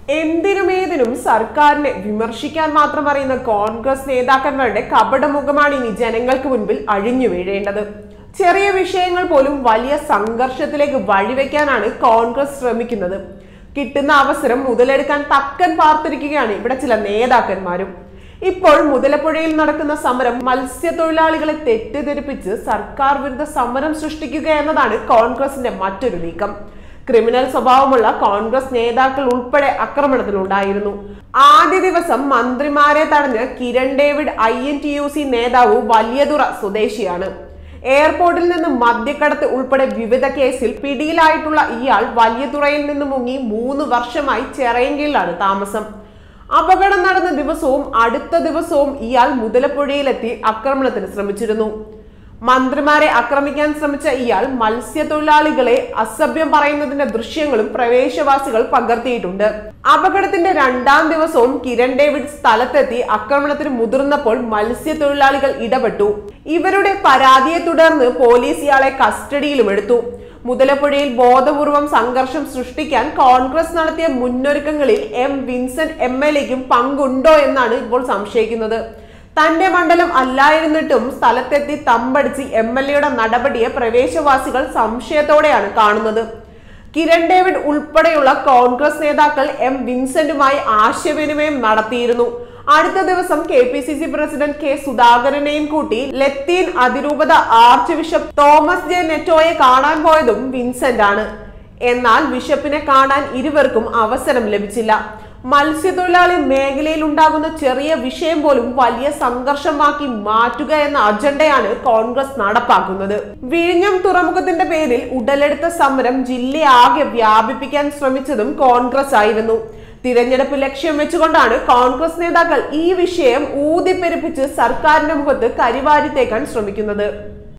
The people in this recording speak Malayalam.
എന്തിനുമേതിനും സർക്കാരിനെ വിമർശിക്കാൻ മാത്രം അറിയുന്ന കോൺഗ്രസ് നേതാക്കന്മാരുടെ കപടമുഖമാണ് ഇനി ജനങ്ങൾക്ക് മുൻപിൽ അഴിഞ്ഞു വീഴേണ്ടത് ചെറിയ വിഷയങ്ങൾ പോലും വലിയ സംഘർഷത്തിലേക്ക് വഴിവെക്കാനാണ് കോൺഗ്രസ് ശ്രമിക്കുന്നത് കിട്ടുന്ന അവസരം മുതലെടുക്കാൻ തക്കൻ പാർത്തിരിക്കുകയാണ് ഇവിടെ ചില നേതാക്കന്മാരും ഇപ്പോൾ മുതലപ്പുഴയിൽ നടക്കുന്ന സമരം മത്സ്യത്തൊഴിലാളികളെ തെറ്റിദ്ധരിപ്പിച്ച് സർക്കാർ വിരുദ്ധ സമരം സൃഷ്ടിക്കുക എന്നതാണ് കോൺഗ്രസിന്റെ മറ്റൊരു നീക്കം ക്രിമിനൽ സ്വഭാവമുള്ള കോൺഗ്രസ് നേതാക്കൾ ഉൾപ്പെടെ ആക്രമണത്തിലുണ്ടായിരുന്നു ആദ്യ ദിവസം മന്ത്രിമാരെ തടഞ്ഞ് Kiran David I N T U C നേതാവ് വലിയതുറ സ്വദേശിയാണ് എയർപോർട്ടിൽ നിന്ന് മദ്യക്കടത്ത് ഉൾപ്പെടെ വിവിധ കേസിൽ പിടിയിലായിട്ടുള്ള ഇയാൾ വലിയതുറയിൽ നിന്ന് മുങ്ങി മൂന്ന് വർഷമായി ചെറയങ്കിലാണ് താമസം അപകടം നടന്ന ദിവസവും അടുത്ത ദിവസവും ഇയാൾ മുതലപ്പുഴയിലെത്തി ആക്രമണത്തിന് ശ്രമിച്ചിരുന്നു മന്ത്രിമാരെ ആക്രമിക്കാൻ ശ്രമിച്ച ഇയാൾ മത്സ്യത്തൊഴിലാളികളെ അസഭ്യം പറയുന്നതിന്റെ ദൃശ്യങ്ങളും പ്രവേശവാസികൾ പകർത്തിയിട്ടുണ്ട് അപകടത്തിന്റെ രണ്ടാം ദിവസവും കിരൺ ഡേവിഡ് സ്ഥലത്തെത്തി ആക്രമണത്തിന് മുതിർന്നപ്പോൾ മത്സ്യത്തൊഴിലാളികൾ ഇടപെട്ടു ഇവരുടെ പരാതിയെ തുടർന്ന് പോലീസ് ഇയാളെ കസ്റ്റഡിയിലും എടുത്തു മുതലപ്പുഴയിൽ ബോധപൂർവം സംഘർഷം സൃഷ്ടിക്കാൻ കോൺഗ്രസ് നടത്തിയ മുന്നൊരുക്കങ്ങളിൽ എം വിൻസെന്റ് എം എൽ എക്കും പങ്കുണ്ടോ എന്നാണ് ഇപ്പോൾ സംശയിക്കുന്നത് തന്റെ മണ്ഡലം അല്ലായിരുന്നിട്ടും സ്ഥലത്തെത്തി തമ്പടിച്ച് എം എൽ എയുടെ നടപടിയെ പ്രവേശവാസികൾ സംശയത്തോടെയാണ് കാണുന്നത് കിരൺ ഡേവിഡ് ഉൾപ്പെടെയുള്ള കോൺഗ്രസ് നേതാക്കൾ എം വിൻസെന്റുമായി ആശയവിനിമയം നടത്തിയിരുന്നു അടുത്ത ദിവസം K P C C president K സുധാകരനെയും കൂട്ടി ലത്തീൻ അതിരൂപത ആർച്ച് ബിഷപ്പ് തോമസ് ജെ നെറ്റോയെ കാണാൻ പോയതും വിൻസെന്റ് ആണ് എന്നാൽ ബിഷപ്പിനെ കാണാൻ ഇരുവർക്കും അവസരം ലഭിച്ചില്ല മത്സ്യത്തൊഴിലാളി മേഖലയിൽ ഉണ്ടാകുന്ന ചെറിയ വിഷയം പോലും വലിയ സംഘർഷമാക്കി മാറ്റുക എന്ന അജണ്ടയാണ് കോൺഗ്രസ് നടപ്പാക്കുന്നത് വിഴിഞ്ഞം തുറമുഖത്തിന്റെ പേരിൽ ഉടലെടുത്ത സമരം ജില്ലയാകെ വ്യാപിപ്പിക്കാൻ ശ്രമിച്ചതും കോൺഗ്രസ് ആയിരുന്നു തിരഞ്ഞെടുപ്പ് ലക്ഷ്യം വെച്ചുകൊണ്ടാണ് കോൺഗ്രസ് നേതാക്കൾ ഈ വിഷയം ഊതിപ്പെരുപ്പിച്ച് സർക്കാരിന്റെ മുഖത്ത് കരിവാരി തേക്കാൻ ശ്രമിക്കുന്നത്